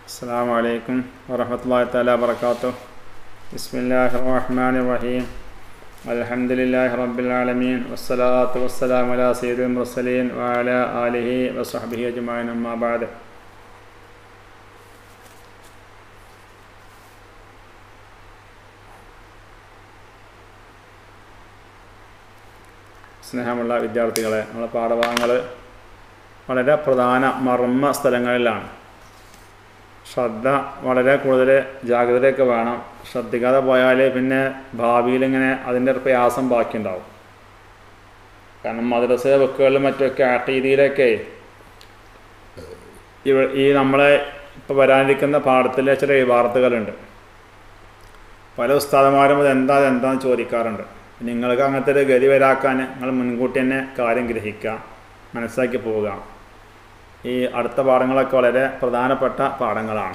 السلام عليكم ورحمة الله تعالى وبركاته بسم الله الرحمن الرحيم الحمد لله رب العالمين والصلاة والسلام على سيد المرسلين وعلى آله وصحبه أجمعين أما بعد സ്നേഹമുള്ള വിദ്യാർത്ഥികളെ നമ്മുടെ പാഠഭാഗങ്ങൾ വളരെ പ്രധാന മർമ്മ സ്ഥലങ്ങളിലാണ് ശ്രദ്ധ വളരെ കൂടുതൽ ജാഗ്രതയൊക്കെ വേണം ശ്രദ്ധിക്കാതെ പോയാൽ പിന്നെ ഭാവിയിൽ ഇങ്ങനെ അതിൻ്റെ ഒരു പ്രയാസം ബാക്കിയുണ്ടാവും കാരണം മദ്രസ ബുക്കുകളിലും മറ്റൊക്കെ ആ രീതിയിലൊക്കെ ഇവ ഈ നമ്മളെ ഇപ്പോൾ വരാനിരിക്കുന്ന പാഠത്തിലെ ചില വാർത്തകളുണ്ട് പല ഉസ്താദന്മാരും അത് എന്താ എന്താന്ന് ചോദിക്കാറുണ്ട് നിങ്ങൾക്ക് അങ്ങനത്തെ ഒരു ഗതി വരാക്കാൻ നിങ്ങൾ മുൻകൂട്ടി തന്നെ കാര്യം ഗ്രഹിക്കുക മനസ്സിലാക്കി പോവുക ഈ അടുത്ത പാഠങ്ങളൊക്കെ വളരെ പ്രധാനപ്പെട്ട പാഠങ്ങളാണ്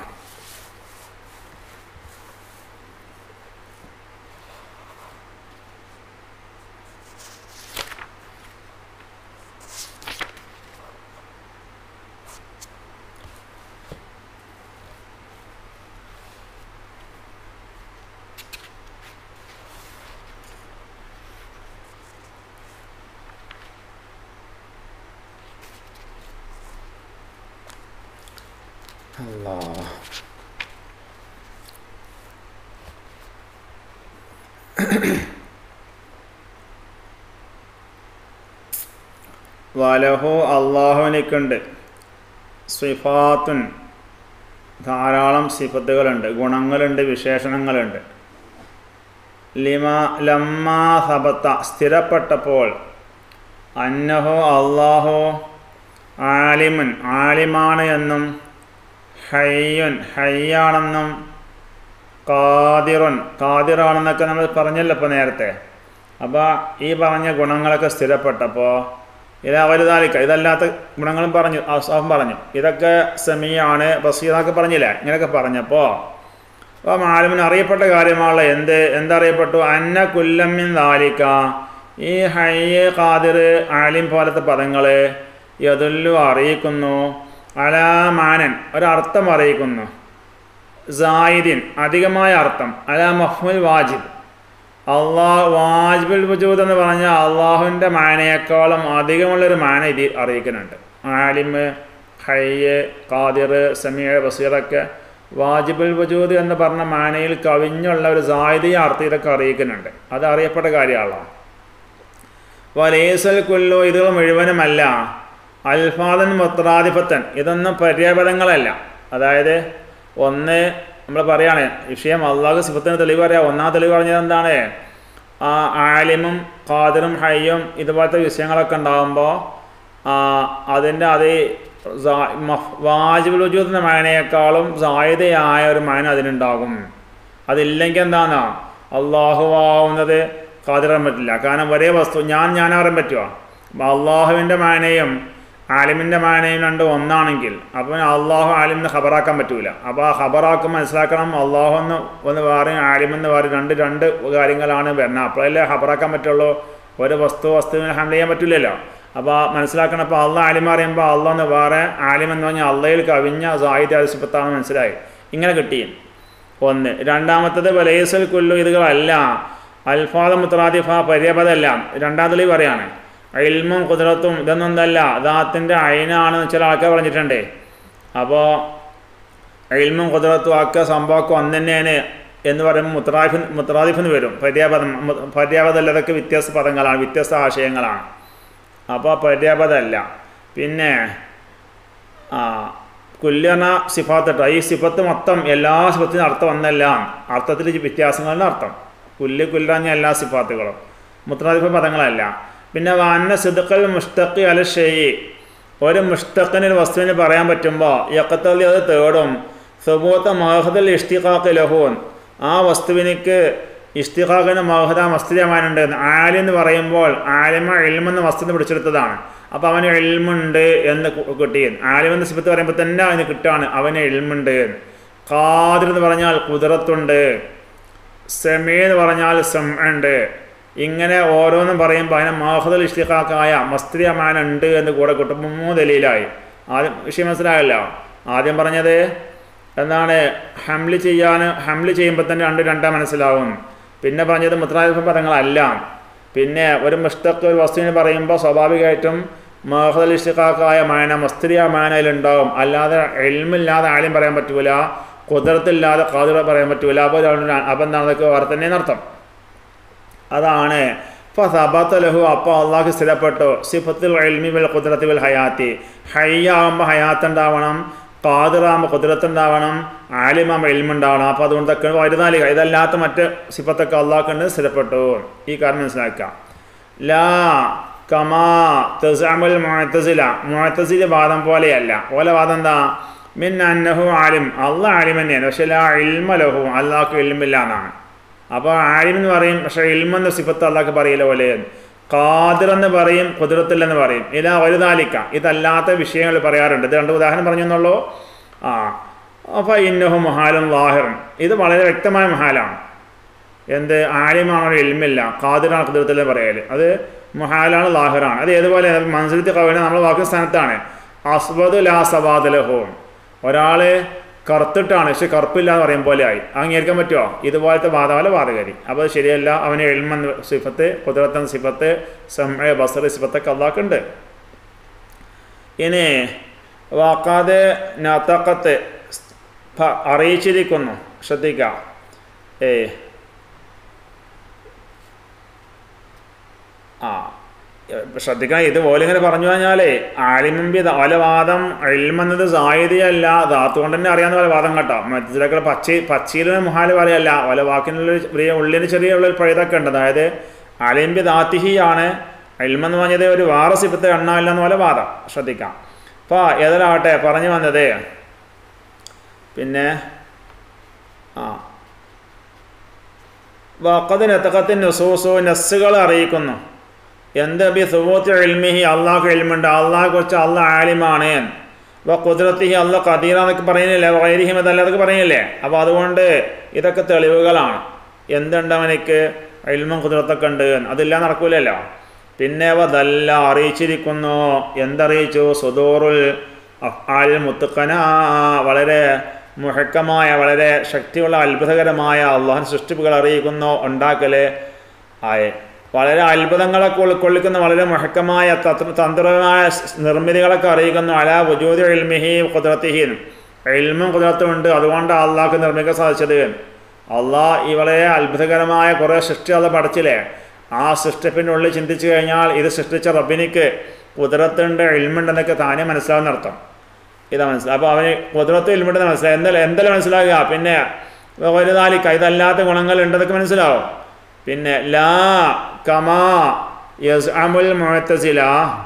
അല്ലാ വലഹു അള്ളാഹുവിനേക്കുണ്ട് സിഫാത്തുൻ ധാരാളം സിഫത്തുകളുണ്ട് ഗുണങ്ങളുണ്ട് വിശേഷണങ്ങളുണ്ട് ലിമ ലമ്മ സബത്ത സ്ഥിരപ്പെട്ടപ്പോൾ അന്നഹു അള്ളാഹു ആലിമുൻ ആലിമാണ് എന്നും ഹയ്യുൻ ഹയ്യാണെന്നും കാതിറുൻ കാതിറാണെന്നൊക്കെ നമ്മൾ പറഞ്ഞല്ലോ ഇപ്പോൾ നേരത്തെ അപ്പോൾ ഈ പറഞ്ഞ ഗുണങ്ങളൊക്കെ സ്ഥിരപ്പെട്ടപ്പോൾ ഇത് അവരുതാലിക്ക ഇതല്ലാത്ത ഗുണങ്ങളും പറഞ്ഞു അവൻ പറഞ്ഞു ഇതൊക്കെ സെമിയാണ് ബസീറൊക്കെ പറഞ്ഞില്ലേ ഇങ്ങനെയൊക്കെ പറഞ്ഞപ്പോൾ അപ്പോൾ മാലിമിന് അറിയപ്പെട്ട കാര്യമാണല്ലോ എന്ത് എന്തറിയപ്പെട്ടു അന്ന കുല്ലമ്മിൻ ദാലിക്ക ഈ ഹയ്യ ഖാദിർ ആലിം പോലത്തെ പദങ്ങൾ യതുല്ലു അറിയിക്കുന്നു അലാമാനൻ ഒരർത്ഥം അറിയിക്കുന്നു സായിദിൻ അധികമായ അർത്ഥം അലാ മഹ്മുൽ വാജിബ് അള്ളാഹ് വാജിബുൽ വജൂദ് എന്ന് പറഞ്ഞാൽ അള്ളാഹുവിൻ്റെ മാനയേക്കാളും അധികമുള്ളൊരു മാന ഇത് അറിയിക്കുന്നുണ്ട് ആലിമ് ഹയ്യ് ഖാദിർ സമീർ ബസീറൊക്കെ വാജിബുൽ വജൂദ് എന്ന് പറഞ്ഞ മാനയിൽ കവിഞ്ഞുള്ള ഒരു സായുധീയ അർത്ഥം ഇതൊക്കെ അറിയിക്കുന്നുണ്ട് അത് അറിയപ്പെട്ട കാര്യമാണല്ലോ വലേസൽ കുല്ലു ഇത് മുഴുവനുമല്ല അൽഫാദൻ മുത്രാധിപത്തൻ ഇതൊന്നും പര്യാപദങ്ങളല്ല അതായത് ഒന്ന് നമ്മൾ പറയാണ് വിഷയം അള്ളാഹ് സിഫത്തിന് തെളിവ് പറയാം ഒന്നാം തെളിവ് പറഞ്ഞത് എന്താണ് ആ ആലിമും ഖാദിറും ഹയ്യും ഇതുപോലത്തെ വിഷയങ്ങളൊക്കെ ഉണ്ടാകുമ്പോൾ അതിൻ്റെ അത് വാജിബുൽ വജൂദിൻ്റെ മാനയേക്കാളും സായുധയായ ഒരു മാന അതിനുണ്ടാകും അതില്ലെങ്കിൽ എന്താണോ അള്ളാഹു ആവുന്നത് ഖാദിറാൻ പറ്റില്ല കാരണം ഒരേ വസ്തു ഞാൻ ഞാനറിയാൻ പറ്റുമോ അള്ളാഹുവിൻ്റെ മാനയും ആലിമിൻ്റെ മാനയും രണ്ട് ഒന്നാണെങ്കിൽ അപ്പം അള്ളാഹു ആലിമിനെ ഖബറാക്കാൻ പറ്റൂല അപ്പോൾ ആ ഖബറാക്കും മനസ്സിലാക്കണം അള്ളാഹു എന്ന് ഒന്ന് പറയും ആലിമെന്ന് പറയും രണ്ട് രണ്ട് കാര്യങ്ങളാണ് വരുന്നത് അപ്പോഴല്ലേ ഖബറാക്കാൻ പറ്റുള്ളൂ ഒരു വസ്തു വസ്തുവിനെ ഹാൻഡിൽ ചെയ്യാൻ പറ്റില്ലല്ലോ അപ്പോൾ മനസ്സിലാക്കണം അപ്പോൾ അള്ളാഹ് ആലിം പറയുമ്പോൾ അള്ളാഹ് എന്ന് വേറെ ആലിം എന്ന് പറഞ്ഞാൽ അള്ളയിൽ കവിഞ്ഞ സാഹിത്യ അതിശുപ്പത്താണ് മനസ്സിലായി ഇങ്ങനെ കിട്ടി ഒന്ന് രണ്ടാമത്തത് വലയസൽ കൊല്ലു ഇതുകളല്ല അൽഫാദ മുത്രാദിഫ പര്യപദമല്ല രണ്ടാം തെളിവ് പറയാണ് ഇൽമും കുതിരത്തും ഇതൊന്നും എന്തല്ല ദാത്തിൻ്റെ അയിനാണ് ചില ആൾക്കാർ പറഞ്ഞിട്ടുണ്ട് അപ്പോൾ ഇൽമും കുതിരത്തും ഒക്കെ സംഭവമൊക്കെ ഒന്ന് തന്നെയാണ് എന്ന് പറയുമ്പോൾ മുത്രാഫിൻ മുത്രാദിഫിന് വരും പര്യാപദം പര്യാപദമല്ല അതൊക്കെ വ്യത്യസ്ത പദങ്ങളാണ് വ്യത്യസ്ത ആശയങ്ങളാണ് അപ്പോൾ പര്യാപദമല്ല പിന്നെ ആ കുല്യന സിഫാത്തിട്ട ഈ സിഫത്ത് മൊത്തം എല്ലാ സിഫത്തിനും അർത്ഥം ഒന്നല്ല അർത്ഥത്തിൽ വ്യത്യാസങ്ങളുടെ അർത്ഥം കുല്ല് കുല്ലഞ്ഞ എല്ലാ സിഫാത്തുകളും മുത്രാദിഫ പദങ്ങളല്ല പിന്നെ വന്ന സിദുക്കൽ മുഷ്തഖി അല ഷെയ്യ് ഒരു മുഷ്തഖിന് ഒരു വസ്തുവിന് പറയാൻ പറ്റുമ്പോൾ യക്കത്തല്ലി അത് തേടും സുബൂത്ത മഹദൽ ഇഷ്തിഖാഖ് ലഹൂൻ ആ വസ്തുവിനിക്ക് ഇഷ്തിഖാഖിന് മഹദ മസ്തിരമാനുണ്ട് ആലി എന്ന് പറയുമ്പോൾ ആലിമ എൽമെന്ന് വസ്തുവിന് പിടിച്ചെടുത്തതാണ് അപ്പോൾ അവന് എൽമുണ്ട് എന്ന് കിട്ടി ആലിമെന്ന് സിബത്ത് പറയുമ്പോൾ തന്നെ അവന് കിട്ടുകയാണ് അവന് എൽമുണ്ട് ഖാദിർ എന്ന് പറഞ്ഞാൽ കുതിരത്തുണ്ട് സെമി എന്ന് പറഞ്ഞാൽ സം ഉണ്ട് ഇങ്ങനെ ഓരോന്നും പറയുമ്പോൾ അതിനെ മാഹുദൽ ഇഷ്തിഖാക്കായ മസ്ത്രി അമാന ഉണ്ട് എന്ന് കൂടെ കിട്ടുമ്പോൾ മൂന്ന് ദലീലായി ആദ്യം വിഷയം മനസ്സിലായല്ലോ ആദ്യം പറഞ്ഞത് എന്താണ് ഹംല് ചെയ്യാൻ ഹംല് ചെയ്യുമ്പോൾ തന്നെ രണ്ട് രണ്ടാം മനസ്സിലാവും പിന്നെ പറഞ്ഞത് മുത്രാദിഫ പദങ്ങളല്ല പിന്നെ ഒരു മുസ്തഖ് ഒരു വസ്തുവിനെ പറയുമ്പോൾ സ്വാഭാവികമായിട്ടും മഹദൽ ഇഷ്തിഖാക്കായ മാന മസ്ത്രിയ മാനയിലുണ്ടാവും അല്ലാതെ എൽമില്ലാതെ ആരും പറയാൻ പറ്റൂല കുതിരത്തില്ലാതെ കാതിറ പറയാൻ പറ്റൂല അപ്പോൾ അപ്പം എന്താണ് അതൊക്കെ വേറെ തന്നെ അർത്ഥം അതാണ് ഇപ്പോൾ സബാത്ത ലഹു അപ്പോൾ അള്ളാഹ് സ്ഥിരപ്പെട്ടു സിഫത്തുൽ എൽമി വൽ കുതിരത്തി വൽ ഹയാത്തി ഹയ്യാകുമ്പോൾ ഹയാത്ത് ഉണ്ടാവണം കാതിറാകുമ്പോൾ കുതിരത്ത് ഉണ്ടാവണം ആലിമാകുമ്പോൾ എൽമുണ്ടാവണം അപ്പോൾ അതുകൊണ്ടൊക്കെ വരുന്നാലിക ഇതല്ലാത്ത മറ്റ് സിഫത്തൊക്കെ അള്ളാഹ്ക്കുണ്ട് സ്ഥിരപ്പെട്ടു ഈ കാര്യം മനസ്സിലാക്കാം ലാ കമാ തെസാമുൽ മുഴത്തസില മുഴത്തസില വാദം പോലെയല്ല ഓല വാദം എന്താ മിൻ അന്നഹു ആലിം അള്ളാഹ് ആലിം തന്നെയാണ് പക്ഷെ ലാ ഇൽമ ലഹു അള്ളാഹ്ക്ക് ഇൽമില്ല എന്നാണ് അപ്പോൾ ആലിം എന്ന് പറയും പക്ഷെ ഇൽമെന്ന സിഫത്ത് അള്ളാഹ്ക്ക് പറയില്ല പോലെ ഖാദിർ എന്ന് പറയും കുതിരത്തില്ലെന്ന് പറയും ഇതാ വലുതാലിക്ക ഇതല്ലാത്ത വിഷയങ്ങൾ പറയാറുണ്ട് ഇത് രണ്ട് ഉദാഹരണം പറഞ്ഞു എന്നുള്ളൂ ആ അപ്പോൾ ഇന്നഹു മഹാലും ലാഹിറും ഇത് വളരെ വ്യക്തമായ മഹാലാണ് എന്ത് ആലിമാണോ ഇൽമില്ല ഖാദിറാണ് കുതിരത്തില്ലെന്ന് പറയൽ അത് മുഹാലാണ് ലാഹിറാണ് അത് ഏതുപോലെ മനസ്സിലത്തെ കവിന നമ്മൾ വാക്കുന്ന സ്ഥാനത്താണ് അസ്വദ് ലാ സവാദലഹോം ഒരാൾ കറുത്തിട്ടാണ് പക്ഷെ കറുപ്പില്ല എന്ന് പറയും പോലെ ആയി അംഗീകരിക്കാൻ പറ്റുമോ ഇതുപോലത്തെ വാദവല വാദകരി അപ്പോൾ അത് ശരിയല്ല അവന് എൽമൻ സിഫത്ത് കുതിരത്തൻ സിഫത്ത് സമയ ബസർ സിഫത്തൊക്കെ അള്ളാക്കുണ്ട് ഇനി വാക്കാതെ നത്തക്കത്ത് അറിയിച്ചിരിക്കുന്നു ശ്രദ്ധിക്കുക ഏ ആ ശ്രദ്ധിക്കണം ഇതുപോലെ ഇങ്ങനെ പറഞ്ഞു കഴിഞ്ഞാലേ ആലിമുമ്പി വലവാദം എൽമെന്നത് സായുധയല്ല ധാത്തു കൊണ്ട് തന്നെ അറിയാവുന്ന പോലെ വാദം കേട്ടോ മറ്റൊക്കെ പച്ച പച്ചയിലെ മുഹാല് പറയല്ല വല വാക്കിനുള്ള ചെറിയ ഉള്ളിന് ചെറിയ ഉള്ളിൽ പഴുതൊക്കെ ഉണ്ട് അതായത് ആലിമ്പി ദാത്തിഹിയാണ് എൽമെന്ന് പറഞ്ഞത് ഒരു വേറെ സിപ്പത്തെ എണ്ണമില്ല എന്ന് പോലെ വാദം ശ്രദ്ധിക്കാം അപ്പോൾ ഏതാവട്ടെ പറഞ്ഞു വന്നത് പിന്നെ ആ വക്കതിന് എത്തക്കത്തിന് നുസൂസു നസ്സുകൾ അറിയിക്കുന്നു എന്ത് ബി സുബൂത്ത് എൽമിഹി അള്ളാഹ് എൽമുണ്ട് അള്ളാഹെ കുറിച്ച് അള്ളാഹ് ആലിമാണ് അപ്പോൾ കുതിരത്തിഹി അള്ള കതീറ എന്നൊക്കെ പറയുന്നില്ലേ വൈരിഹിം അതല്ലാതൊക്കെ പറയുന്നില്ലേ അപ്പോൾ അതുകൊണ്ട് ഇതൊക്കെ തെളിവുകളാണ് എന്തുണ്ട് അവനക്ക് എൽമും കുതിരത്തൊക്കെ ഉണ്ട് അതില്ല നടക്കൂലല്ലോ പിന്നെ അതല്ല അറിയിച്ചിരിക്കുന്നു എന്തറിയിച്ചു സുദൂറുൽ അഫ്ആൽ മുത്തുക്കന വളരെ മുഹക്കമായ വളരെ ശക്തിയുള്ള അത്ഭുതകരമായ അള്ളാഹൻ സൃഷ്ടിപ്പുകൾ അറിയിക്കുന്നു ഉണ്ടാക്കല് ആയ വളരെ അത്ഭുതങ്ങളൊക്കെ ഉൾക്കൊള്ളിക്കുന്ന വളരെ മുഹക്കമായ തത്ര തന്ത്രമായ നിർമ്മിതികളൊക്കെ അറിയിക്കുന്നു അല വജൂദ് എൽമിഹി കുതിരത്തിഹീൻ എൽമും കുതിരത്തും ഉണ്ട് അതുകൊണ്ട് അള്ളാഹ്ക്ക് നിർമ്മിക്കാൻ സാധിച്ചത് അള്ളാഹ് ഈ വളരെ അത്ഭുതകരമായ കുറേ സൃഷ്ടി അത് പഠിച്ചില്ലേ ആ സൃഷ്ടിപ്പിനുള്ളിൽ ചിന്തിച്ചു കഴിഞ്ഞാൽ ഇത് സൃഷ്ടിച്ച റബ്ബിനിക്ക് കുതിരത്തുണ്ട് എൽമുണ്ടെന്നൊക്കെ താനേ മനസ്സിലാവുന്ന അർത്ഥം ഇതാ മനസ്സിലാവും അപ്പോൾ അവന് കുതിരത്ത് എൽമുണ്ടെന്ന് മനസ്സിലായി എന്തായാലും എന്തെല്ലാം മനസ്സിലാകുക പിന്നെ ഒരു നാലിക്ക ഇതല്ലാത്ത ഗുണങ്ങൾ ഉണ്ടെന്നൊക്കെ മനസ്സിലാവും പിന്നെ ലാ കമാ യസ് അമുൽ മുഴത്തസില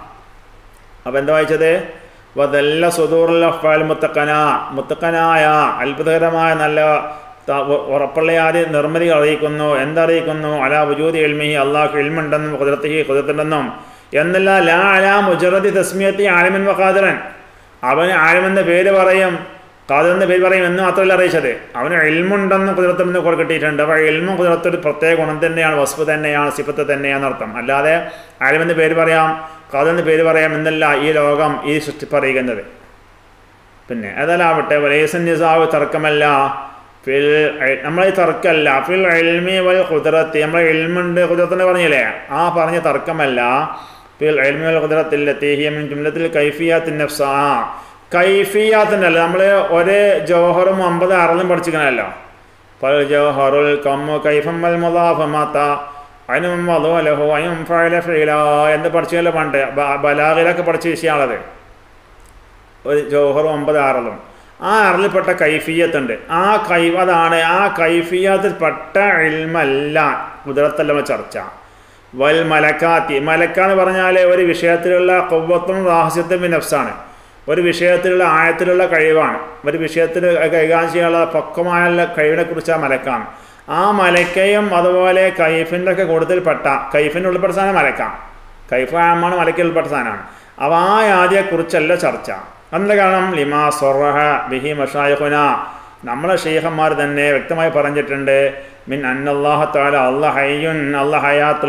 അപ്പം എന്താ വായിച്ചത് വതല്ല സുദൂറുൽ അഫ്ആൽ മുത്തക്കന മുത്തക്കനായ അത്ഭുതകരമായ നല്ല ഉറപ്പുള്ള ആദ്യ നിർമ്മിതി അറിയിക്കുന്നു എന്തറിയിക്കുന്നു അലാ വജൂദി എൽമിഹി അള്ളാഹ് എൽമുണ്ടെന്നും കുതിരത്തിഹി കുതിരത്തുണ്ടെന്നും എന്നല്ല ലാ അലാ മുജറദി തസ്മിയത്തി ആലിമൻ വഖാദിറൻ അവന് ആലിമെന്ന പേര് പറയും കാതെന്ന് പേര് പറയും എന്ന് മാത്രമല്ല അറിയിച്ചത് അവന് എൽമുണ്ടെന്ന് കുതിരത്തുണ്ടെന്ന് കുറെ കിട്ടിയിട്ടുണ്ട് അപ്പോൾ എൽമും കുതിരത്തൊരു പ്രത്യേക ഗുണം തന്നെയാണ് വസ്തു തന്നെയാണ് സിപ്പത്ത് തന്നെയാണ് അർത്ഥം അല്ലാതെ ആലിമെന്ന് പേര് പറയാം കാതെന്ന് പേര് പറയാം എന്നല്ല ഈ ലോകം ഈ സൃഷ്ടിപ്പ് അറിയിക്കുന്നത് പിന്നെ അതല്ലാവട്ടെ വലേസൻ നിസാവ് തർക്കമല്ല ഫിൽ നമ്മൾ ഈ തർക്കമല്ല ഫിൽ എൽമി വൽ കുതിരത്തി നമ്മൾ എൽമുണ്ട് കുതിരത്തിൻ്റെ പറഞ്ഞില്ലേ ആ പറഞ്ഞ തർക്കമല്ല ഫിൽ എൽമി വൽ കുതിരത്തിലെത്തി ഹിയമിൻ ജുംലത്തിൽ കൈഫിയാത്തിൻ നഫ്സ കൈഫിയാത്തിൻ്റെ അല്ല നമ്മൾ ഒരേ ജോഹറും അമ്പത് അറലും പഠിച്ചിരിക്കണമല്ലോ പൽ ജോഹറുൽ കമ്മു കൈഫം വൽ മുലാഫമാത്ത അതിനും വധു അലഹു അതിനും ഫയല ഫീല എന്ന് പഠിച്ചല്ലോ പണ്ട് ബലാഗിലൊക്കെ പഠിച്ച വിഷയമാണത് ഒരു ജോഹറും ഒമ്പത് അറലും ആ അറലിൽപ്പെട്ട കൈഫിയത്തുണ്ട് ആ കൈ അതാണ് ആ കൈഫിയത്തിൽപ്പെട്ട ഇൽമല്ല കുതിരത്തല്ല ചർച്ച വൽ മലക്കാത്തി മലക്കാന്ന് പറഞ്ഞാൽ ഒരു വിഷയത്തിലുള്ള കൊവ്വത്തും റാഹസ്യത്തും നഫ്സാണ് ഒരു വിഷയത്തിലുള്ള ആയത്തിലുള്ള കഴിവാണ് ഒരു വിഷയത്തിൽ കൈകാര്യം ചെയ്യാനുള്ള പക്വമായുള്ള കഴിവിനെ കുറിച്ച് ആ മലക്കാണ് ആ മലക്കയും അതുപോലെ കൈഫിൻ്റെ ഒക്കെ കൂടുതൽപ്പെട്ട കൈഫിൻ്റെ ഉൾപ്പെട്ട സാധനം മലക്കാം കൈഫ് ആമാണ് മലയ്ക്ക് ഉൾപ്പെട്ട സാധനമാണ് അപ്പോൾ ആ ആദ്യത്തെക്കുറിച്ചല്ല ചർച്ച അതിൻ്റെ കാരണം ലിമാ സൊറഹ ബിഹി മഷായഹുന നമ്മളെ ഷെയ്ഖന്മാർ തന്നെ വ്യക്തമായി പറഞ്ഞിട്ടുണ്ട് മിൻ അന്നല്ലാഹ താല അല്ല ഹയ്യുൻ അല്ല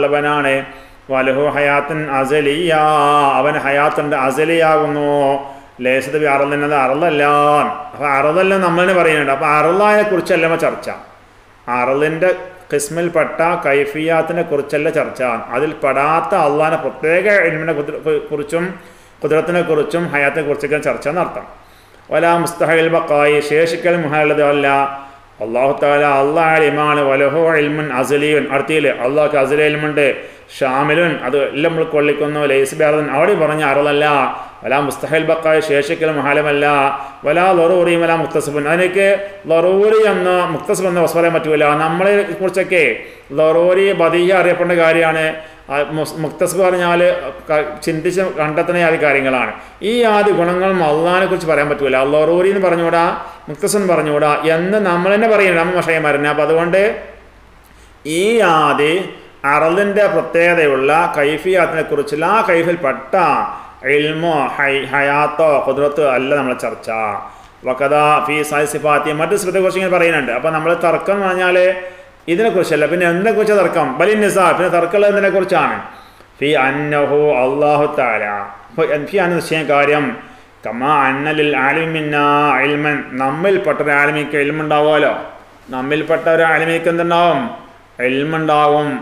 ഹയാത്തുള്ളവനാണ് വലഹു ഹയാത്തിൻ അസലിയ അവൻ ഹയാത്തുണ്ട് അസലിയാകുന്നു ലേശത്ത് ബി അറലെന്നത് അറലല്ല അപ്പോൾ അറലല്ല നമ്മൾ തന്നെ പറയുന്നുണ്ട് അപ്പോൾ അറലായെ കുറിച്ചല്ല നമ്മ ചർച്ച അറലിൻ്റെ കിസ്മിൽപ്പെട്ട കൈഫിയാത്തിനെ കുറിച്ചല്ല ചർച്ച അതിൽ പെടാത്ത അള്ളാഹിനെ പ്രത്യേക എലിമിനെ കുറിച്ചും കുതിരത്തിനെ കുറിച്ചും ഹയാത്തിനെ കുറിച്ചൊക്കെ ചർച്ച നടത്താം വല മുസ്തഹൽ ബക്കായി ശേഷിക്കൽ മുഹല്ലത് അല്ല അള്ളാഹു താല അള്ളാഹ് അലിമാണ് വലഹോ ഇൽമുൻ അസലിയുൻ അടുത്തിയില് അള്ളാഹ്ക്ക് അസലി ഇൽമുണ്ട് ഷാമിലുൻ അത് എല്ലാം നമ്മൾ കൊള്ളിക്കുന്നു ലൈസ് ബേർദൻ അവിടെ പറഞ്ഞ അറലല്ല വല മുസ്തഹൽ ബക്കായി ശേഷിക്കൽ മുഹാലമല്ല വല ലറൂറിയും വല മുക്തസബുൻ അതിനൊക്കെ ലറൂറി എന്ന മുക്തസബ് എന്ന വസ്തു പറയാൻ പറ്റൂല നമ്മളെ കുറിച്ചൊക്കെ ലറൂറി ബദീഹ അറിയപ്പെടുന്ന കാര്യമാണ് മുക്തസബ് പറഞ്ഞാൽ ചിന്തിച്ച് കണ്ടെത്തുന്ന ആദ്യ കാര്യങ്ങളാണ് ഈ ആദ്യ ഗുണങ്ങളും അള്ളഹാനെ കുറിച്ച് പറയാൻ പറ്റൂല ലറൂറി എന്ന് പറഞ്ഞുകൂടാ മുക്തസൻ പറഞ്ഞുകൂടാ എന്ന് നമ്മൾ തന്നെ പറയുന്നത് നമ്മൾ മഷയന്മാരനെ അപ്പം അതുകൊണ്ട് ഈ ആദ്യ അറലിൻ്റെ പ്രത്യേകതയുള്ള കൈഫിയാത്തിനെ കുറിച്ചുള്ള ആ കൈഫിൽപ്പെട്ട ഇൽമോ ഹൈ ഹയാത്തോ കുതിരത്തോ അല്ല നമ്മൾ ചർച്ച വക്കത ഫി സായിസിഫാത്തി മറ്റു സ്മൃതിയെക്കുറിച്ച് ഇങ്ങനെ പറയുന്നുണ്ട് അപ്പം നമ്മൾ തർക്കം എന്ന് പറഞ്ഞാൽ ഇതിനെക്കുറിച്ചല്ല പിന്നെ എന്തിനെക്കുറിച്ച് തർക്കം ബലി നിസാ പിന്നെ തർക്കമുള്ളത് എന്തിനെക്കുറിച്ചാണ് ഫി അന്നഹു അള്ളാഹു താല ഫി അന്ന നിശ്ചയം കാര്യം കമാ അന്നലിൽ ആലിമിന്ന അൽമൻ നമ്മിൽപ്പെട്ട ഒരു ആലിമിക്ക് എൽമുണ്ടാവുമല്ലോ നമ്മിൽപ്പെട്ട ഒരു ആലിമിക്ക് എന്തുണ്ടാവും എൽമുണ്ടാവും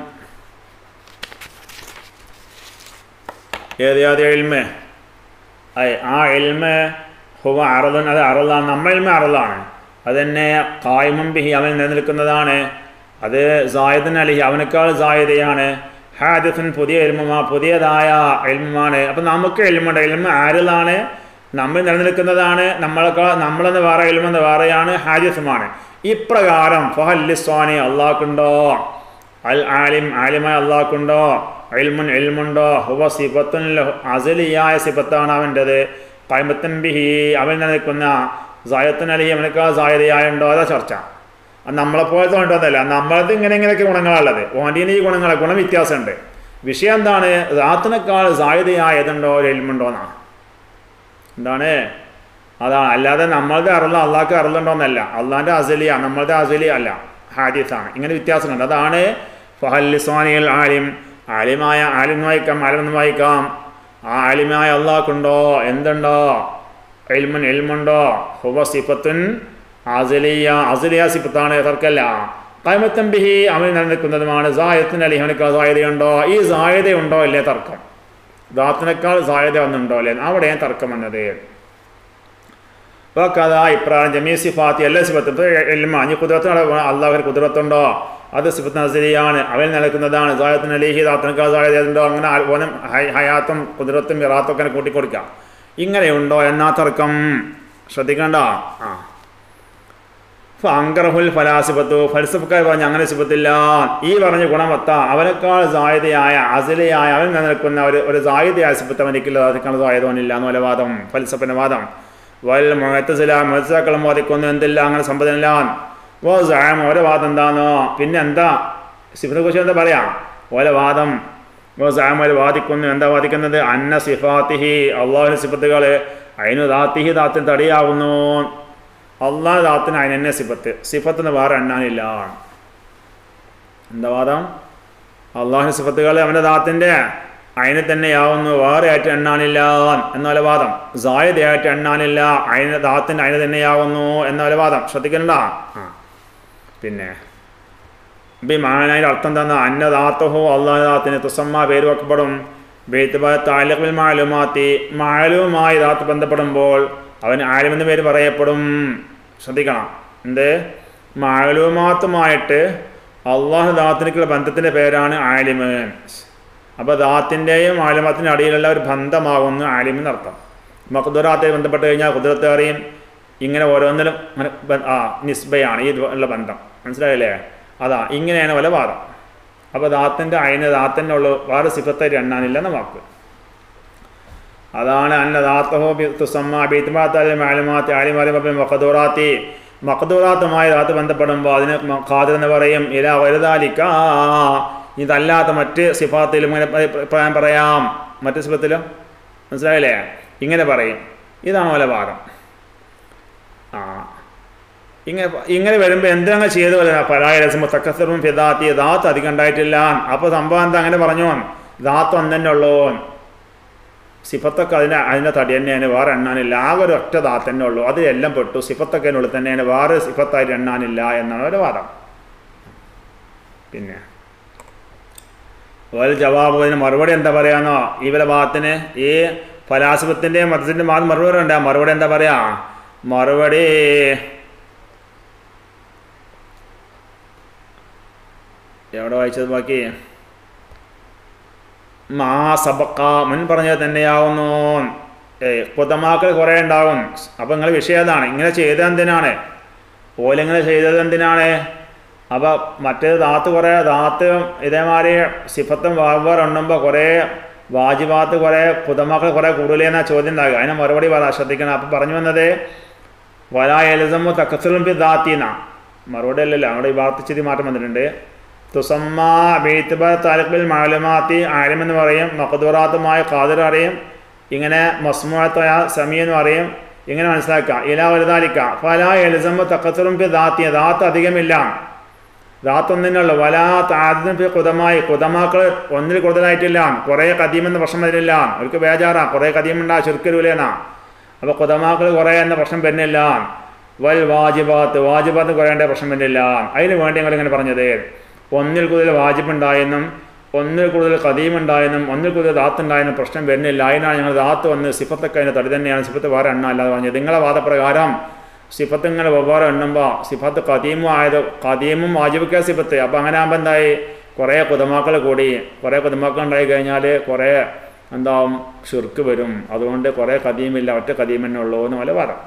ഏത് ഏത് എൽമ് അയ് ആ എൽമ് ഹുവ അറദൻ അത് അറലാണ് നമ്മ എൽമ അറലാണ് അതന്നെ കായ്മം ബിഹി അവൻ നിലനിൽക്കുന്നതാണ് അത് സായദൻ അലിഹി അവനേക്കാൾ സായതയാണ് ഹാദിഫൻ പുതിയ എൽമുമാ പുതിയതായ എൽമുമാണ് അപ്പം നമുക്ക് എൽമുണ്ട് എൽമ ആരിലാണ് നമ്മൾ നിലനിൽക്കുന്നതാണ് നമ്മളെക്കാൾ നമ്മളെന്ന് വേറെ എൽമെന്ന് വേറെയാണ് ഹാദിഫുമാണ് ഇപ്രകാരം ഫഹല്ലിസ്വാനി അള്ളാഹ്ക്കുണ്ടോ അൽ ആലിം ആലിമായ അള്ളാഹ്ക്കുണ്ടോ എൽമുൻ എൽമുണ്ടോ ഹുവ സിബത്തുൻ അസലിയായ സിബത്താണ് അവൻ്റെത് പൈമത്തൻ ബിഹി അവൻ നിൽക്കുന്ന സായത്തൻ അലി അവനേക്കാൾ സായതയായുണ്ടോ അതാ ചർച്ച അത് നമ്മളെപ്പോലത്തെ ഉണ്ടോന്നല്ല നമ്മളത് ഇങ്ങനെ ഇങ്ങനെയൊക്കെ ഗുണങ്ങളുള്ളത് ഓൻ്റെ ഈ ഗുണങ്ങളെ ഗുണം വ്യത്യാസമുണ്ട് വിഷയം എന്താണ് റാത്തിനേക്കാൾ സായുധയായതുണ്ടോ ഒരു എൽമുണ്ടോന്നാണ് എന്താണ് അതാണ് അല്ലാതെ നമ്മളുടെ അറിള്ള അള്ളാഹ്ക്ക് അറിളുണ്ടോന്നല്ല അള്ളാഹിൻ്റെ അസലിയ നമ്മളുടെ അസലിയ അല്ല ഹാദിസാണ് ഇങ്ങനെ വ്യത്യാസമുണ്ട് അതാണ് ഫഹല്ലിസ്വാനിയൽ ആലിം ആലിമായ ആലിം വായിക്കാം ആലിമെന്ന് വായിക്കാം ആ ആലിമായ അള്ളാഹ്ക്കുണ്ടോ എന്തുണ്ടോ എൽമുൻ എൽമുണ്ടോ ഹുവ സിഫത്തുൻ അസലിയ അസലിയ സിഫത്താണ് തർക്കല്ല കൈമത്തം ബിഹി അവൻ നിലനിൽക്കുന്നതുമാണ് സായത്തിന് അലി അവനേക്കാൾ സായതയുണ്ടോ ഈ സായതയുണ്ടോ അല്ലേ തർക്കം ദാത്തിനേക്കാൾ സായത വന്നുണ്ടോ അല്ലേ അവിടെ തർക്കം വന്നത് ഇപ്പോൾ കഥ ഇപ്രായം ജമീ സിഫാത്തി എല്ലാ സിഫത്തും ഇപ്പോൾ എൽമ അഞ്ഞ് കുതിരത്തിനുള്ള അള്ളാഹുവിന് കുതിരത്തുണ്ടോ അത് സിഫത്ത് നസരിയാണ് അവൻ നിലക്കുന്നതാണ് സായത്തിന് അലിഹി ദാത്തിനേക്കാൾ സായതയുണ്ടോ അങ്ങനെ ഓനം ഹയാത്തും കുതിരത്തും ഇറാത്തും ഒക്കെ കൂട്ടിക്കൊടുക്കാം ഇങ്ങനെയുണ്ടോ എന്നാ തർക്കം ശ്രദ്ധിക്കണ്ട ആ അങ്കറഹുൽ ഫലാസിഫത്തു ഫൽസഫക്കാർ പറഞ്ഞ അങ്ങനെ സിഫത്തില്ല ഈ പറഞ്ഞ ഗുണമത്ത അവനേക്കാൾ സായുധയായ അസലയായ അവൻ നിലനിൽക്കുന്ന ഒരു ഒരു സായുധയായ സിഫത്ത് അവനിക്കില്ല അതിനുള്ള സായുധവനില്ല എന്നുള്ള വാദം ഫൽസഫിൻ്റെ വാദം വൽ മുഹത്തസില മുഹത്തസാക്കളും വാദിക്കുന്നു എന്തില്ല അങ്ങനെ സമ്പദമില്ല ഓ സായം ഓരോ വാദം എന്താണോ പിന്നെ എന്താ സിഫത്തെ കുറിച്ച് എന്താ പറയാം ഓരോ വാദം ഓ സായം ഒരു വാദിക്കുന്നു എന്താ വാദിക്കുന്നത് അന്ന സിഫാത്തിഹി അള്ളാഹുവിൻ്റെ സിഫത്തുകൾ അതിന് ദാത്തിഹി ദാത്തിന് തടിയാവുന്നു അള്ളാഹ് ദാത്തിന് അതിനെന്നെ സിഫത്ത് സിഫത്തിന് വേറെ എണ്ണാനില്ല എന്താ വാദം അള്ളാഹുവിൻ്റെ സിഫത്തുകൾ അവൻ്റെ ദാത്തിൻ്റെ അതിനെ തന്നെയാവുന്നു വേറെ ആയിട്ട് എണ്ണാനില്ല എന്നൊരു വാദം സായതയായിട്ട് എണ്ണാനില്ല അതിന് ദാത്തിൻ്റെ അതിന് തന്നെയാവുന്നു എന്നൊരു വാദം ശ്രദ്ധിക്കണ്ട ആ പിന്നെ ബിമാനയുടെ അർത്ഥം തന്ന അന്നദാത്തഹോ അള്ളാഹ് ദാത്തിന് തുസമ്മ പേര് വെക്കപ്പെടും താലഖിൽ മാലുമാത്തി മാലുമായി ദാത്ത് ബന്ധപ്പെടുമ്പോൾ അവൻ ആലിമെന്ന് പേര് പറയപ്പെടും ശ്രദ്ധിക്കണം എന്ത് മാലുമാത്തുമായിട്ട് അള്ളാഹു ദാത്തിനേക്കുള്ള ബന്ധത്തിൻ്റെ പേരാണ് ആലിമ് അപ്പോൾ ദാത്തിൻ്റെയും ആലിമത്തിൻ്റെ അടിയിലുള്ള ഒരു ബന്ധമാകുന്നു ആലിമെന്ന് അർത്ഥം മഖുദുറാത്തെ ബന്ധപ്പെട്ട് കഴിഞ്ഞാൽ കുതിരത്തെ അറിയും ഇങ്ങനെ ഓരോന്നിലും ആ നിസ്ബയാണ് ഈ ഉള്ള ബന്ധം മനസ്സിലായില്ലേ അതാ ഇങ്ങനെയാണ് വല്ല വാദം അപ്പോൾ ദാത്തിൻ്റെ അയിന് ദാത്തിൻ്റെ ഉള്ളു വേറെ സിഫത്തായിട്ട് എണ്ണാനില്ലെന്ന വാക്ക് അതാണ് അന്ന ദാത്തഹോ തുസമ്മ ബീത്തുമാത്താലി മാലിമാത്തി ആലിമാലി മഖദൂറാത്തി മഖദൂറാത്തുമായി ദാത്ത് ബന്ധപ്പെടുമ്പോൾ അതിന് ഖാദിർ എന്ന് പറയും ഇല വലുതാലിക്ക ഇതല്ലാത്ത മറ്റ് സിഫാത്തിലും ഇങ്ങനെ അഭിപ്രായം പറയാം മറ്റ് സിഫത്തിലും മനസ്സിലായില്ലേ ഇങ്ങനെ പറയും ഇതാണ് പോലെ ഭാഗം ആ ഇങ്ങനെ ഇങ്ങനെ വരുമ്പോൾ എന്തിനങ്ങ് ചെയ്തു പോലെ പലായരസം തക്കസറും ഫിദാത്തി ദാത്ത് അധികം ഉണ്ടായിട്ടില്ല അപ്പോൾ സംഭവം എന്താ അങ്ങനെ പറഞ്ഞു ദാത്ത് ഒന്നെ ഉള്ളൂ സിഫത്തൊക്കെ അതിന് അതിൻ്റെ തടി തന്നെയാണ് വേറെ എണ്ണാനില്ല ആകെ ഒരു ഒറ്റ ദാത്ത് തന്നെ ഉള്ളൂ അതിലെല്ലാം പെട്ടു സിഫത്തൊക്കെ അതിനുള്ളിൽ തന്നെയാണ് വേറെ സിഫത്തായിട്ട് എണ്ണാനില്ല എന്നാണ് ഒരു വാദം പിന്നെ ഒരു ജവാബ് അതിന് മറുപടി എന്താ പറയാന്നോ ഇവരെ ഭാഗത്തിന് ഈ ഫലാസഫത്തിൻ്റെ മതത്തിൻ്റെ ഭാഗത്ത് മറുപടി ഉണ്ട് ആ മറുപടി എന്താ പറയാ മറുപടി എവിടെ വായിച്ചത് ബാക്കി മാ സബക്ക മുൻ പറഞ്ഞത് തന്നെയാവുന്നു ഏ പുതമാക്കൾ കുറേ ഉണ്ടാവും അപ്പം നിങ്ങൾ വിഷയം അതാണ് ഇങ്ങനെ ചെയ്തത് എന്തിനാണ് ഓലിങ്ങനെ ചെയ്തത് എന്തിനാണ് അപ്പോൾ മറ്റേത് ദാത്ത് കുറേ ദാത്ത് ഇതേമാതിരി സിഫത്തും വാഗ്വാർ എണ്ണുമ്പോൾ കുറേ വാജിബാത്ത് കുറേ പുതമാക്കൾ കുറേ കൂടുതലെന്നാ ചോദ്യം ഉണ്ടാകുക അതിന് മറുപടി പറ ശ്രദ്ധിക്കണം അപ്പം പറഞ്ഞു വന്നത് വലാ എലിസമു തക്കസുലും പി ദാത്തീന മറുപടി അല്ലല്ലോ അവിടെ ഈ വാർത്തിച്ചിരി മാറ്റം വന്നിട്ടുണ്ട് തുസമ്മ ബീത്തുബ താലിബിൽ മാലുമാത്തി ആലിം എന്ന് പറയും മഖദൂറാത്തുമായ ഖാദിർ അറിയും ഇങ്ങനെ മസ്മുഅത്തായ സമി എന്ന് പറയും ഇങ്ങനെ മനസ്സിലാക്കുക ഇല വലുതാലിക്ക ഫല എലിസമ്മ തക്കസുലും പി ദാത്തിയ ദാത്ത് അധികമില്ല ദാത്ത് ഒന്നിനുള്ളൂ വല താദിനും പി കുതമായി കുതമാക്കൾ ഒന്നിൽ കൂടുതലായിട്ടില്ല കുറേ കദീമെന്ന് പ്രശ്നം വരില്ല അവർക്ക് ബേജാറാ കുറേ കദീമുണ്ടാ ചുരുക്കരൂലേനാ അപ്പോൾ കുതമാക്കൾ കുറേ എന്ന പ്രശ്നം വരുന്നില്ല വൽ വാജിബാത്ത് വാജിബാത്ത് കുറയേണ്ട പ്രശ്നം വരുന്നില്ല അതിന് വേണ്ടി ഞങ്ങൾ ഇങ്ങനെ പറഞ്ഞത് ഒന്നിൽ കൂടുതൽ വാജിബ് ഉണ്ടായെന്നും ഒന്നിൽ കൂടുതൽ കദീം ഉണ്ടായെന്നും ഒന്നിൽ കൂടുതൽ ദാത്ത് ഉണ്ടായെന്നും പ്രശ്നം വരുന്നില്ല അതിനാണ് ഞങ്ങൾ ദാത്ത് വന്ന് സിഫത്തൊക്കെ അതിന് തടി തന്നെയാണ് സിഫത്ത് വേറെ എണ്ണ അല്ലാതെ പറഞ്ഞത് നിങ്ങളെ വാദപ്രകാരം സിഫത്ത് ഇങ്ങനെ വെവ്വേറെ എണ്ണുമ്പോൾ സിഫത്ത് കദീമും ആയത് കദീമും വാജിബിക്ക സിഫത്ത് അപ്പോൾ അങ്ങനെ ആകുമ്പോൾ എന്തായി കുറേ കുതമാക്കൾ കൂടി കുറേ കുതമാക്കൾ ഉണ്ടായി കഴിഞ്ഞാൽ കുറേ എന്താവും ഷിർക്ക് വരും അതുകൊണ്ട് കുറേ കദീമില്ല ഒറ്റ കദീം തന്നെ ഉള്ളൂ എന്ന് പോലെ പറയാം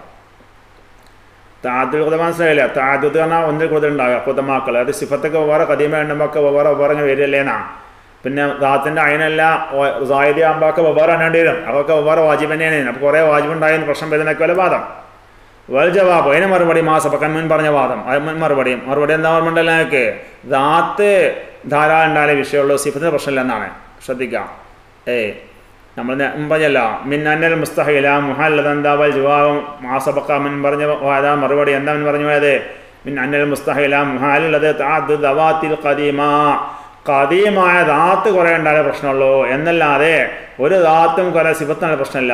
താദ്യുൽ കുത മനസ്സിലായില്ല താദ്യുത്ത് പറഞ്ഞാൽ ഒന്നിൽ കൂടുതൽ ഉണ്ടാകുക കുതമാക്കൾ അത് സിഫത്തൊക്കെ വേറെ കദീമ എണ്ണുമ്പോൾ വേറെ വേറെ ഇങ്ങനെ വരില്ലേന്നാ പിന്നെ ദാത്തിൻ്റെ അയിനല്ല സായുധി ആകുമ്പോഴൊക്കെ വെവ്വേറെ എണ്ണേണ്ടി വരും അതൊക്കെ വെവ്വേറെ വാജിബ് തന്നെയാണ് അപ്പോൾ കുറേ വാജിബ് ഉണ്ടായെന്ന് പ്രശ്നം വരുന്നൊക്കെ വല്ല വാദം വൽ ജവാബ് അതിന് മറുപടി മാസപ്പക്കൻ മുൻ പറഞ്ഞ വാദം അത് മുൻ മറുപടി മറുപടി എന്താ ഓർമ്മണ്ടല്ലോ ഞങ്ങൾക്ക് ദാത്ത് ധാരാളം ഉണ്ടായാലേ വിഷയമുള്ളൂ സിഫത്തിൻ്റെ പ്രശ്നമില്ലെന്നാണ് ശ്രദ്ധിക്കാം ഏയ് നമ്മൾ മുമ്പല്ല മിന്നൽ മുസ്തഹില മുഹല്ലതെന്താ വൽ ജവാബ് മാസപ്പക്ക മുൻ പറഞ്ഞ വാദ മറുപടി എന്താ മുൻ പറഞ്ഞു പോയത് മിൻ അന്നൽ മുസ്തഹില മുഹാലുള്ളത് താദ് ദവാത്തിൽ കദീമ കദീമായ ദാത്ത് കുറേ ഉണ്ടായാലേ പ്രശ്നമുള്ളൂ എന്നല്ലാതെ ഒരു ദാത്തും കുറേ സിഫത്തിനുള്ള പ്രശ്നമില്ല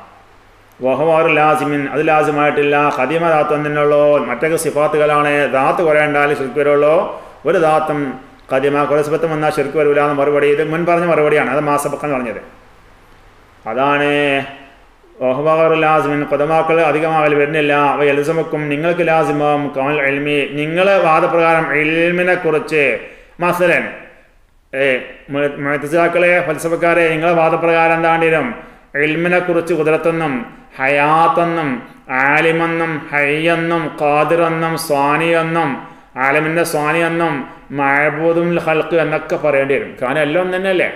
വഹവാറ് ലാസിമിൻ അത് ലാസിമായിട്ടില്ല ഖദീമ ദാത്ത് തന്നെയുള്ളൂ മറ്റൊക്കെ സിഫാത്തുകളാണ് ദാത്ത് കുറേ ഉണ്ടായാലും ശിർക്ക് വരുള്ളൂ ഒരു ദാത്തും ഖദീമ കുറേ സിഫത്തും വന്നാൽ ശിർക്ക് വരില്ല എന്ന് മറുപടി ഇത് മുൻ പറഞ്ഞ മറുപടിയാണ് അത് മാസപ്പക്കം പറഞ്ഞത് അതാണ് വഹവാറ് ലാസിമിൻ കൊതമാക്കൾ അധികമാകൽ വരുന്നില്ല അവ എലിസമക്കും നിങ്ങൾക്ക് ലാസിമാം കമൽ എൽമി നിങ്ങളെ വാദപ്രകാരം എൽമിനെ കുറിച്ച് മസലൻ ഏ മുഴത്തിസാക്കളെ ഫൽസഫക്കാരെ നിങ്ങളെ വാദപ്രകാരം എന്താണ്ടിരും എൽമിനെ കുറിച്ച് കുതിരത്തെന്നും ഹയാത്തെന്നും ആലിമെന്നും ഹയ്യെന്നും ഖാദിറെന്നും സ്വാനിയെന്നും ആലിമിൻ്റെ സ്വാനിയെന്നും മഴബൂദും ഹൽക്ക് എന്നൊക്കെ പറയേണ്ടി വരും കാരണം എല്ലാം തന്നെയല്ലേ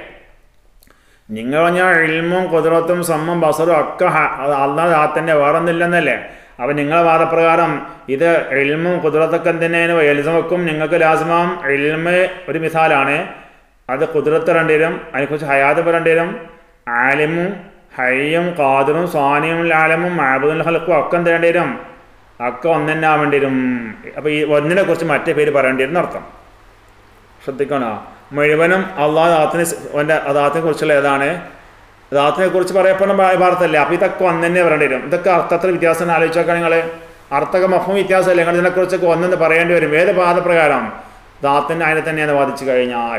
നിങ്ങൾ പറഞ്ഞാൽ ഇൽമും കുതിരത്തും സമ്മും ബസറും ഒക്കെ അള്ളാഹ് ദാത്തൻ്റെ വേറൊന്നില്ലെന്നല്ലേ അപ്പം നിങ്ങളെ വാദപ്രകാരം ഇത് ഇൽമും കുതിരത്തൊക്കെ എന്തിനേനും എലിസമക്കും നിങ്ങൾക്ക് ലാസിമാം ഇൽമ് ഒരു മിസാലാണ് അത് കുതിരത്ത് രണ്ടു വരും അതിനെക്കുറിച്ച് ഹയാത്ത് പറയേണ്ടി വരും ആലിമും ഹയ്യും ഖാദിറും സ്വാനിയും ലാലമും മാബുദുൽ ഹലക്കും ഒക്കെ എന്ത് വേണ്ടി വരും ഒക്കെ ഒന്നെന്നെ ആവേണ്ടി വരും അപ്പോൾ ഈ ഒന്നിനെ കുറിച്ച് മറ്റേ പേര് പറയേണ്ടി വരും അർത്ഥം ശ്രദ്ധിക്കണോ മുഴുവനും അള്ളാഹ് ദാത്തിനെ അവൻ്റെ ദാത്തിനെ കുറിച്ചുള്ള ഏതാണ് ദാത്തിനെ കുറിച്ച് പറയപ്പെടുന്ന ഭാരതല്ലേ അപ്പോൾ ഇതൊക്കെ ഒന്നെന്നെ പറയേണ്ടി വരും ഇതൊക്കെ അർത്ഥത്തിൽ വ്യത്യാസം ആലോചിച്ച് നോക്കാം നിങ്ങൾ അർത്ഥക മഫം വ്യത്യാസമല്ലേ നിങ്ങൾ ഇതിനെക്കുറിച്ചൊക്കെ ഒന്നെന്ന് പറയേണ്ടി വരും ഏത് പാദപ്രകാരം ദാത്തിൻ്റെ അതിനെ തന്നെയാണ് വാദിച്ചു കഴിഞ്ഞാൽ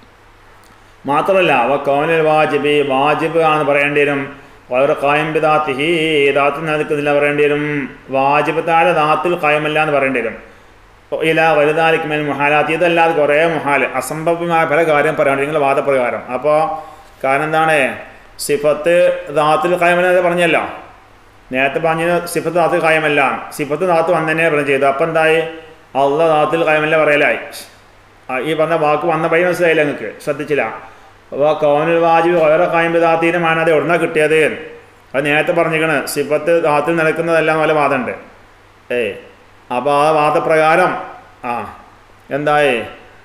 മാത്രമല്ല അവ കൗനിൽ വാജിബ് വാജിബ് ആണ് പറയേണ്ടി വരും വളരെ കായം ബിദാത്തിഹി ദാത്തിൽ നിൽക്കുന്നില്ല പറയേണ്ടി വരും വാജിബ് താഴെ ദാത്തിൽ കായമല്ല എന്ന് പറയേണ്ടി വരും ഇല വലുതാലിക്കുമേൽ മുഹാലാത്ത് ഇതല്ലാതെ കുറേ മുഹാല് അസംഭവ്യമായ പല കാര്യം പറയേണ്ടി നിങ്ങൾ വാദപ്രകാരം അപ്പോൾ കാരണം എന്താണ് സിഫത്ത് ദാത്തിൽ കായമല്ല പറഞ്ഞല്ലോ നേരത്തെ പറഞ്ഞത് സിഫത്ത് ദാത്തിൽ കായമല്ല സിഫത്ത് ദാത്ത് വന്നെ പറഞ്ഞു ചെയ്തു അപ്പം എന്തായി അള്ള ദാത്തിൽ കായമല്ല പറയലായി ഈ പറഞ്ഞ വാക്ക് വന്ന പൈ മനസ്സിലായില്ല നിങ്ങൾക്ക് ശ്രദ്ധിച്ചില്ല അപ്പോൾ കൗനുൽ വാജിബ് ഓരോ കായം ദാത്തീനുമാണ് അത് എവിടുന്ന കിട്ടിയത് അത് നേരത്തെ പറഞ്ഞിരിക്കണ് സിഫത്ത് ദാത്തിൽ നടക്കുന്നതെല്ലാം പോലെ വാദമുണ്ട് ഏയ് അപ്പോൾ ആ വാദപ്രകാരം ആ എന്തായി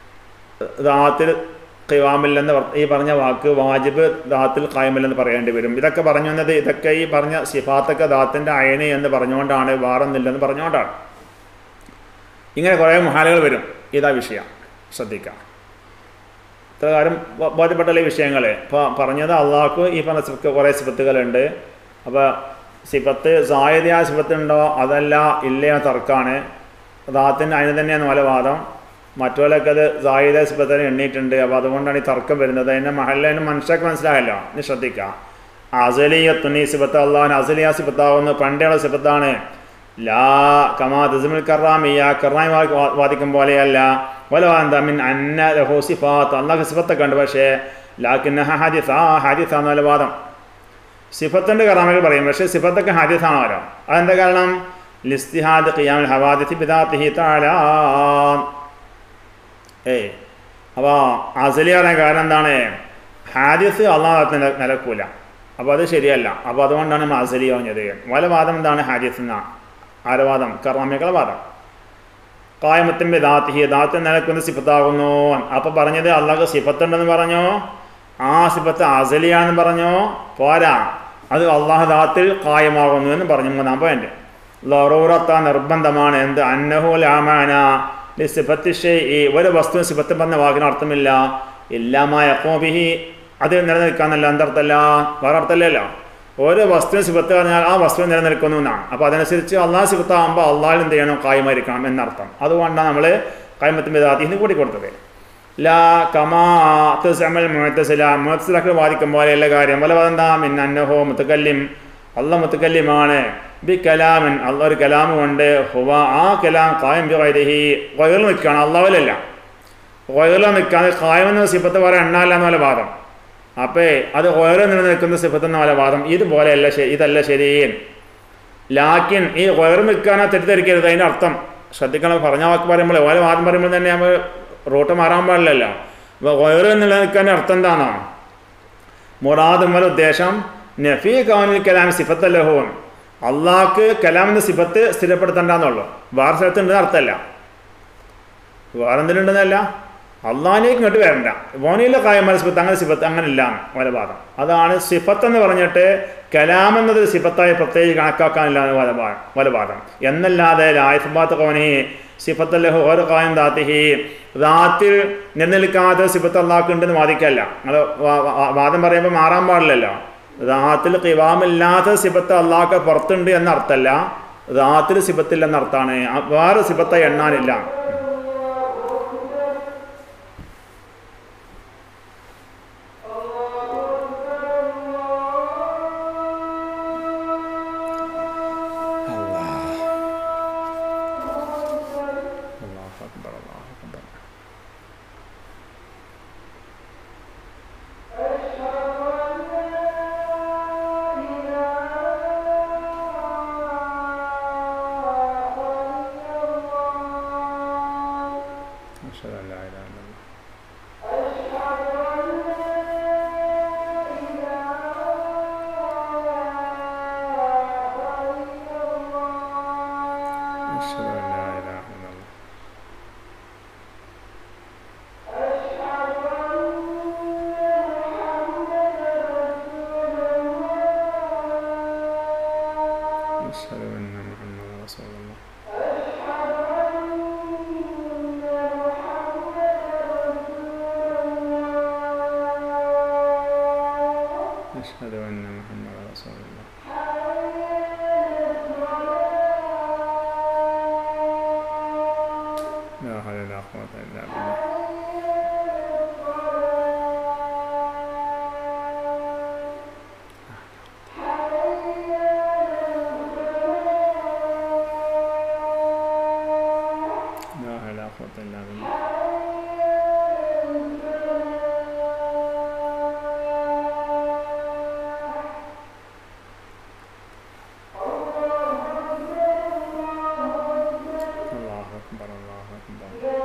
ദാത്തിൽ ഖിവാമില്ലെന്ന് ഈ പറഞ്ഞ വാക്ക് വാജിബ് ദാത്തിൽ ഖായമില്ലെന്ന് പറയേണ്ടി വരും ഇതൊക്കെ പറഞ്ഞു വന്നത് ഇതൊക്കെ ഈ പറഞ്ഞ സിഫാത്തൊക്കെ ദാത്തിൻ്റെ അയന് എന്ന് പറഞ്ഞുകൊണ്ടാണ് വാറൊന്നില്ലെന്ന് പറഞ്ഞുകൊണ്ടാണ് ഇങ്ങനെ കുറേ മുഹാലുകൾ വരും ഇതാ വിഷയം ശ്രദ്ധിക്കാം ഇത്ര കാര്യം ബോ- ബോധ്യപ്പെട്ടല്ലേ ഈ വിഷയങ്ങൾ ഇപ്പോൾ പറഞ്ഞത് അള്ളാഹ്ക്ക് ഈ പറഞ്ഞ സിഫത്ത് കുറേ സിഫത്തുകളുണ്ട് അപ്പോൾ സിഫത്ത് സായതയായ സിഫത്തുണ്ടോ അതല്ല ഇല്ലയോ തർക്കമാണ് ദാത്തിന് അതിന് തന്നെയാണ് നല്ല വാദം മറ്റുപോലൊക്കെ അത് സായുധ സിഫത്തിനെ എണ്ണിയിട്ടുണ്ട് അപ്പോൾ അതുകൊണ്ടാണ് ഈ തർക്കം വരുന്നത് അതിൻ്റെ മഹലിന് മനുഷ്യർക്ക് മനസ്സിലായല്ലോ നീ ശ്രദ്ധിക്കുക അസലിയത്തുനി സിഫത്ത് അള്ളാഹുന് അസലിയ സിഫത്താവുന്ന പണ്ടേയുള്ള സിഫത്താണ് ലാ കമാ തസ്മിൽ കറാമിയ കറാമി വാ- വാദിക്കും പോലെയല്ല വലോ എന്താ മിൻ അന്ന ലഹു സിഫാത്ത് അള്ളാഹ് സിഫത്തൊക്കെ ഉണ്ട് പക്ഷേ ലാക്കിന്ന ഹാദിസ ഹാദിസ എന്നുള്ള വാദം സിഫത്തിൻ്റെ കറാമകൾ പറയും പക്ഷേ സിഫത്തൊക്കെ ഹാദിസാണ് വരാം അതെന്താ കാരണം ലിസ്തിഹാദ് ഖിയാമിൽ ഹവാദിസി ബിദാത്തിഹി താലാ ഏയ് അപ്പോൾ അസലി പറയാൻ കാരണം എന്താണ് ഹാദിസ് അള്ളാഹത്തിന് നിലക്കൂല അപ്പോൾ അത് ശരിയല്ല അപ്പോൾ അതുകൊണ്ടാണ് നമ്മൾ അസലി പറഞ്ഞത് വലവാദം എന്താണ് ഹാദിസ് എന്ന ആരവാദം കറാമികളുടെ വാദം കായമത്തിൻ്റെ ദാത്തിഹി ദാത്ത് നിലക്കുന്ന സിഫത്താകുന്നു അപ്പോൾ പറഞ്ഞത് അള്ളാഹ് സിഫത്തുണ്ടെന്ന് പറഞ്ഞോ ആ സിഫത്ത് അസലിയാണെന്ന് പറഞ്ഞോ പോരാ അത് അള്ളാഹ് ദാത്തിൽ കായമാകുന്നു എന്ന് പറഞ്ഞു മൂന്നാം പോയിന്റ് ലറൂറത്ത നിർബന്ധമാണ് എന്ത് അന്നഹു ലാമാന സിഫത്ത് ഷെയ് ഒരു വസ്തു സിഫത്ത് പറഞ്ഞ വാക്കിന് അർത്ഥമില്ല ഇല്ലാമായ അക്കോബിഹി അത് നിലനിൽക്കാന്നല്ല എന്തർത്ഥമല്ല വേറെ അർത്ഥമല്ലല്ലോ ഓരോ വസ്തുവിന് സിഫത്ത് പറഞ്ഞാൽ ആ വസ്തു നിലനിൽക്കുന്നു എന്നാണ് അപ്പോൾ അതനുസരിച്ച് അള്ളാഹ് സിഫത്താകുമ്പോൾ അള്ളാഹിൽ എന്ത് ചെയ്യണം കായമായിരിക്കണം എന്നർത്ഥം അതുകൊണ്ടാണ് നമ്മൾ കായ്മത്തിൻ്റെ ദാത്തിന്ന് കൂട്ടിക്കൊടുത്തത് ലാ കമാ തസമൽ മുഴത്തസില മുഴത്തസിലൊക്കെ വാദിക്കും പോലെയുള്ള കാര്യം വല്ല വതെന്താ മിൻ അന്നഹോ മുത്തക്കല്ലിം അള്ള മുത്തക്കല്ലിമാണ് ബി കലാമൻ അള്ള ഒരു കലാം കൊണ്ട് ഹുവ ആ കലാം കായം ബി വൈരഹി വയറിൽ നിൽക്കുകയാണ് അള്ളാവിലല്ല വയറിൽ നിൽക്കാതെ കായമെന്ന സിഫത്ത് പറയാൻ എണ്ണല്ല എന്നുള്ള വാദം അപ്പേ അത് വയറിൽ നിലനിൽക്കുന്ന സിഫത്ത് എന്നുള്ള വാദം ഇതുപോലെയല്ല ശരി ഇതല്ല ശരി ലാക്കിൻ ഈ വയറ് നിൽക്കാനാ തെറ്റിദ്ധരിക്കരുത് അതിൻ്റെ അർത്ഥം ശ്രദ്ധിക്കണം പറഞ്ഞ വാക്ക് പറയുമ്പോൾ ഓരോ വാദം പറയുമ്പോൾ തന്നെ നമ്മൾ റൂട്ട് മാറാൻ പാടില്ലല്ലോ അപ്പോൾ വയറ് നിലനിൽക്കാൻ അർത്ഥം എന്താണോ മുറാദുമൽ ഉദ്ദേശം നഫി കൗനിൽ കലാം സിഫത്ത് ലഹുൻ അള്ളാഹ്ക്ക് കലാമിൻ്റെ സിഫത്ത് സ്ഥിരപ്പെടുത്തണ്ടെന്നുള്ളൂ വേറെ സ്ഥലത്തുണ്ടെന്ന് അർത്ഥമല്ല വേറെ എന്തിനുണ്ടെന്നല്ല അള്ളാഹിലേക്ക് ഇങ്ങോട്ട് വരണ്ട വോനിയിലെ കായമല സിഫത്ത് അങ്ങനെ സിഫത്ത് അങ്ങനെ ഇല്ല വലപാദം അതാണ് സിഫത്ത് എന്ന് പറഞ്ഞിട്ട് കലാം എന്നത് സിഫത്തായി പ്രത്യേകിച്ച് കണക്കാക്കാനില്ല എന്ന് വലപാ വലപാദം എന്നല്ലാതെ ലായഫാത്ത് കോനി സിഫത്തല്ലഹു ഓരോ കായം ദാത്തിഹി ദാത്തിൽ നിലനിൽക്കാത്ത സിഫത്ത് അള്ളാഹ്ക്ക് ഉണ്ടെന്ന് വാദിക്കല്ല നിങ്ങൾ വാദം പറയുമ്പോൾ മാറാൻ പാടില്ലല്ലോ ദാത്തിൽ കിവാമില്ലാത്ത സിഫത്ത് അള്ളാഹ്ക്ക് പുറത്തുണ്ട് എന്ന അർത്ഥമല്ല ദാത്തിൽ സിഫത്തില്ല എന്നർത്ഥമാണ് വേറെ സിഫത്തായി എണ്ണാനില്ല അല്ലാഹു അക്ബർ അല്ലാഹു അക്ബർ أشهد أن لا إله إلا الله أشهد أن لا إله إلا الله أشهد أن محمدا رسول الله أشهد أن محمدا رسول الله لا حول ولا قوة إلا بالله لا حول ولا قوة إلا بالله الله أكبر الله أكبر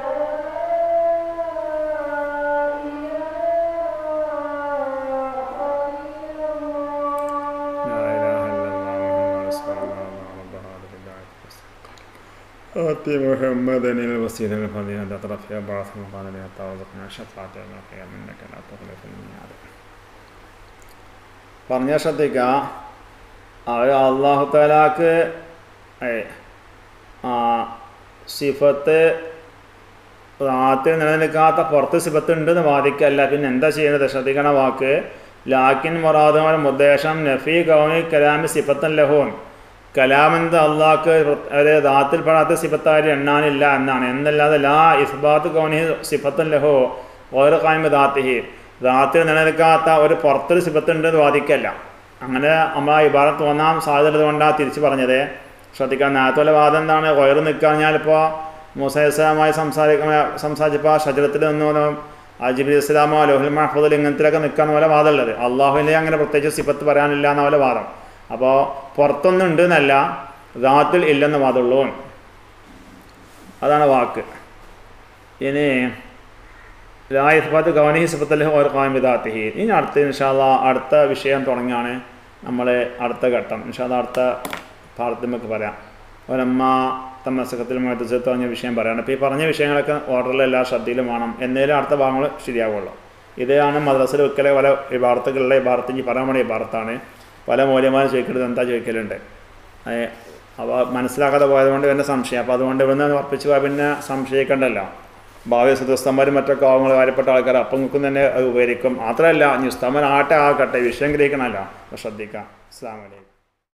لا إله إلا الله محمد رسول الله الله رب هذه الدعوة آت محمدا الوسيلة الفضيلة أطرف يا بعث مقال لي وارزقنا شفاعة يوم القيامة إنك لا تخلف الميعاد പറഞ്ഞ ശ്രദ്ധിക്കുക അവർ അള്ളാഹു താലാക്ക് സിഫത്ത് റാത്തിൽ നിലനിൽക്കാത്ത പുറത്ത് സിബത്ത് ഉണ്ടെന്ന് വാദിക്കല്ല പിന്നെ എന്താ ചെയ്യുന്നത് ശ്രദ്ധിക്കണ വാക്ക് ലാക്കിൻ മൊറാദുമായ ഉദ്ദേശം നഫി കൗനി കലാമി സിഫത്തൻ ലഹോൻ കലാമെന്ത് അള്ളാഹ്ക്ക് ഒരു ദാത്തിൽ പെടാത്ത സിഫത്തായി എണ്ണാനില്ല എന്നാണ് എന്നല്ലാതെ ലാ ഇസ്ബാത്ത് കൗനി സിഫത്തൻ ലഹോ ഓരോ കായ്മ ദാത്തിഹി ദാത്തിൽ നിലനിൽക്കാത്ത ഒരു പുറത്തൊരു സിഫത്ത് ഉണ്ടെന്ന് വാദിക്കല്ല അങ്ങനെ നമ്മൾ ആ ഇബാറത്ത് തോന്നാൻ സാധ്യത കൊണ്ടാണ് തിരിച്ച് പറഞ്ഞത് ശ്രദ്ധിക്കാൻ നേരത്തെ വാദം എന്താണ് വയറ് നിൽക്കാഞ്ഞാലിപ്പോൾ മൂസ ഇസ്ലാമായി സംസാരിക്കുന്ന സംസാരിച്ചപ്പോൾ ഷജറത്തിൽ നിന്ന് അജിബിൽ ഇസ്ലാമോ ലോഹിൽ മഹഫുദൽ ഇങ്ങനത്തിലൊക്കെ നിൽക്കുന്ന പോലെ വാദമുള്ളത് അള്ളാഹുവിനെ അങ്ങനെ പ്രത്യേകിച്ച് സിഫത്ത് പറയാനില്ല എന്ന പോലെ വാദം അപ്പോൾ പുറത്തൊന്നും ഉണ്ട് എന്നല്ല ദാത്തിൽ ഇല്ലെന്ന് വാദമുള്ളൂ അതാണ് വാക്ക് ഇനി ലാ ഇസ്ബാത്ത് ഗവനി സിഫത്തല്ല ഓർ ഖാൻ വിദാത്തിഹി ഇനി അടുത്ത ഇൻഷാല്ല അടുത്ത വിഷയം തുടങ്ങിയാണ് നമ്മൾ അടുത്ത ഘട്ടം ഇൻഷാല്ല അടുത്ത പാഠത്തിൽ നമുക്ക് പറയാം ഒരമ്മ തമ്മസക്കത്തിൽ മുഴത്ത് പറഞ്ഞ വിഷയം പറയണം അപ്പോൾ ഈ പറഞ്ഞ വിഷയങ്ങളൊക്കെ ഓർഡറിൽ എല്ലാ ശ്രദ്ധയിലും വേണം എന്നേലും അടുത്ത ഭാഗങ്ങൾ ശരിയാവുള്ളൂ ഇതാണ് മദ്രസയിൽ വെക്കലെ പല ഇബാർത്തുകളുടെ ഇബാർത്ത് ഇനി പറയാൻ വേണ്ടി ഇബാർത്താണ് പല മൂല്യമാരും ചോദിക്കുന്നത് എന്താ ചോദിക്കലുണ്ട് അപ്പോൾ മനസ്സിലാക്കാതെ പോയതുകൊണ്ട് പിന്നെ സംശയം അപ്പോൾ അതുകൊണ്ട് ഇവിടുന്ന് ഉറപ്പിച്ച് പോയാൽ പിന്നെ സംശയിക്കണ്ടല്ലോ ഭാവി സുദസ്തന്മാരും മറ്റൊക്കെ ആവുമ്പോൾ കാര്യപ്പെട്ട ആൾക്കാർ അപ്പം നിൽക്കും തന്നെ അത് ഉപകരിക്കും മാത്രമല്ല ഇനി ഉസ്താമൻ ആട്ടെ ആകട്ടെ വിഷയം ഗ്രഹിക്കണമല്ലോ അപ്പോൾ ശ്രദ്ധിക്കാം അസ്സാം വലൈക്കും